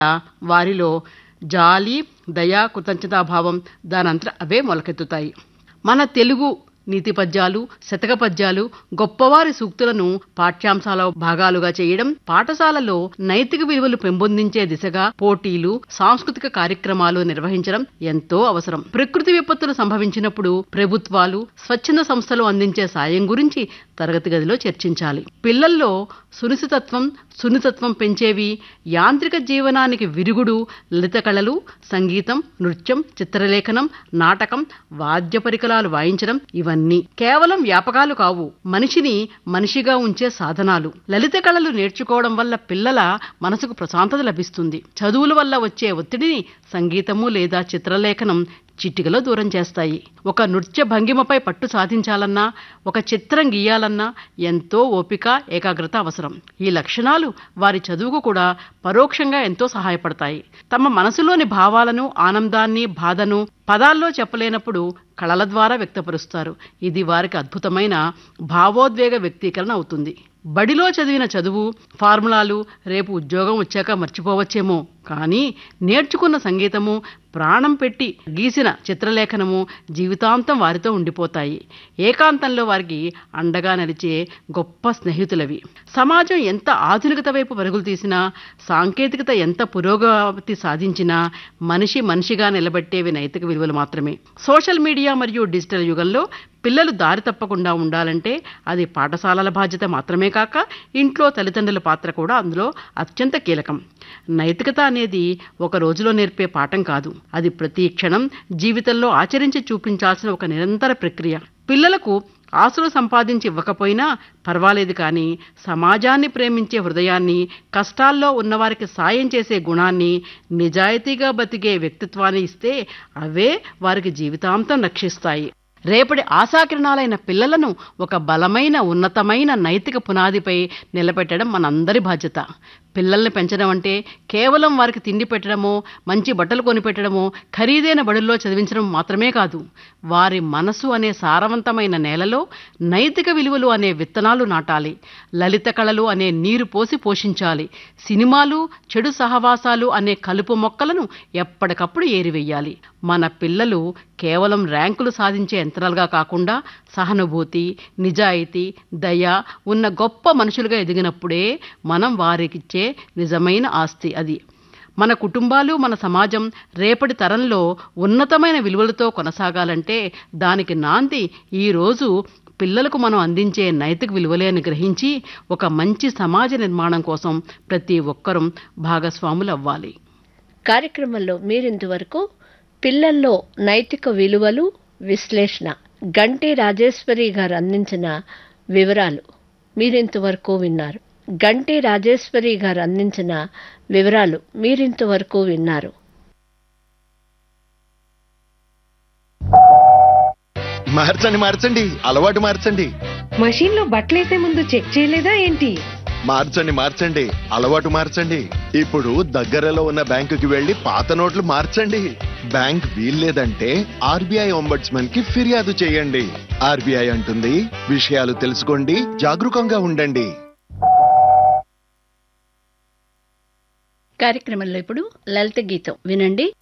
వారిలో జాలి దయ కృతజ్ఞతాభావం దానంతట అవే మొలకెత్తుతాయి మన తెలుగు నీతి పద్యాలు శతక పద్యాలు గొప్పవారి సూక్తులను పాఠ్యాంశాల భాగాలుగా చేయడం పాఠశాలలో నైతిక విలువలు పెంపొందించే దిశగా పోటీలు సాంస్కృతిక కార్యక్రమాలు నిర్వహించడం ఎంతో అవసరం ప్రకృతి విపత్తులు సంభవించినప్పుడు ప్రభుత్వాలు స్వచ్ఛంద సంస్థలు అందించే సాయం గురించి తరగతి గదిలో చర్చించాలి పిల్లల్లో సునిశితత్వం సున్నితత్వం పెంచేవి యాంత్రిక జీవనానికి విరుగుడు లలిత కళలు సంగీతం నృత్యం చిత్రలేఖనం నాటకం వాద్య పరికరాలు వాయించడం ఇవన్నీ కేవలం వ్యాపకాలు కావు మనిషిని మనిషిగా ఉంచే సాధనాలు లలిత కళలు నేర్చుకోవడం వల్ల పిల్లల మనసుకు ప్రశాంతత లభిస్తుంది చదువుల వల్ల వచ్చే ఒత్తిడిని సంగీతము లేదా చిత్రలేఖనం చిటికలో దూరం చేస్తాయి ఒక నృత్య భంగిమపై పట్టు సాధించాలన్నా ఒక చిత్రం గీయాలన్నా ఎంతో ఓపిక ఏకాగ్రత అవసరం ఈ లక్షణాలు వారి చదువుకు కూడా పరోక్షంగా ఎంతో సహాయపడతాయి తమ మనసులోని భావాలను ఆనందాన్ని బాధను పదాల్లో చెప్పలేనప్పుడు కళల ద్వారా వ్యక్తపరుస్తారు ఇది వారికి అద్భుతమైన భావోద్వేగ వ్యక్తీకరణ అవుతుంది బడిలో చదివిన చదువు ఫార్ములాలు రేపు ఉద్యోగం వచ్చాక మర్చిపోవచ్చేమో కానీ నేర్చుకున్న సంగీతము ప్రాణం పెట్టి గీసిన చిత్రలేఖనము జీవితాంతం వారితో ఉండిపోతాయి ఏకాంతంలో వారికి అండగా నడిచే గొప్ప స్నేహితులవి సమాజం ఎంత ఆధునికత వైపు పరుగులు తీసినా సాంకేతికత ఎంత పురోగతి సాధించినా మనిషి మనిషిగా నిలబెట్టేవి నైతిక విలువలు మాత్రమే సోషల్ మీడియా మరియు డిజిటల్ యుగంలో పిల్లలు దారి తప్పకుండా ఉండాలంటే అది పాఠశాలల బాధ్యత మాత్రమే కాక ఇంట్లో తల్లిదండ్రుల పాత్ర కూడా అందులో అత్యంత కీలకం నైతికత అనేది ఒక రోజులో నేర్పే పాఠం కాదు అది ప్రతి క్షణం జీవితంలో ఆచరించి చూపించాల్సిన ఒక నిరంతర ప్రక్రియ పిల్లలకు ఆశలు సంపాదించి ఇవ్వకపోయినా పర్వాలేదు కానీ సమాజాన్ని ప్రేమించే హృదయాన్ని కష్టాల్లో ఉన్నవారికి సాయం చేసే గుణాన్ని నిజాయితీగా బతికే వ్యక్తిత్వాన్ని ఇస్తే అవే వారికి జీవితాంతం రక్షిస్తాయి రేపటి ఆశాకిరణాలైన పిల్లలను ఒక బలమైన ఉన్నతమైన నైతిక పునాదిపై నిలబెట్టడం మనందరి బాధ్యత పిల్లల్ని పెంచడం అంటే కేవలం వారికి తిండి పెట్టడమో మంచి బట్టలు కొనిపెట్టడమో ఖరీదైన బడుల్లో చదివించడం మాత్రమే కాదు వారి మనసు అనే సారవంతమైన నేలలో నైతిక విలువలు అనే విత్తనాలు నాటాలి లలిత కళలు అనే నీరు పోసి పోషించాలి సినిమాలు చెడు సహవాసాలు అనే కలుపు మొక్కలను ఎప్పటికప్పుడు ఏరివేయాలి మన పిల్లలు కేవలం ర్యాంకులు సాధించే యంత్రాలుగా కాకుండా సహానుభూతి నిజాయితీ దయ ఉన్న గొప్ప మనుషులుగా ఎదిగినప్పుడే మనం వారికిచ్చే నిజమైన ఆస్తి అది మన కుటుంబాలు మన సమాజం రేపటి తరంలో ఉన్నతమైన విలువలతో కొనసాగాలంటే దానికి నాంది ఈరోజు పిల్లలకు మనం అందించే నైతిక విలువలే అని గ్రహించి ఒక మంచి సమాజ నిర్మాణం కోసం ప్రతి ఒక్కరూ భాగస్వాములు అవ్వాలి కార్యక్రమంలో మీరింతవరకు పిల్లల్లో నైతిక విలువలు విశ్లేషణ గంటి రాజేశ్వరి గారు అందించిన వివరాలు మీరింతవరకు విన్నారు గంటి రాజేశ్వరి గారు అందించిన వివరాలు మీరింతవరకు విన్నారు మార్చండి మార్చండి అలవాటు మార్చండి మషీన్ లో బట్టలేసే ముందు చెక్ చేయలేదా ఏంటి మార్చండి మార్చండి అలవాటు మార్చండి ఇప్పుడు దగ్గరలో ఉన్న బ్యాంకుకి వెళ్లి పాత నోట్లు మార్చండి బ్యాంక్ వీల్లేదంటే ఆర్బీఐ ఒంబడ్స్మన్ కి ఫిర్యాదు చేయండి ఆర్బీఐ అంటుంది విషయాలు తెలుసుకోండి జాగరూకంగా ఉండండి కార్యక్రమంలో ఇప్పుడు లలిత గీతం వినండి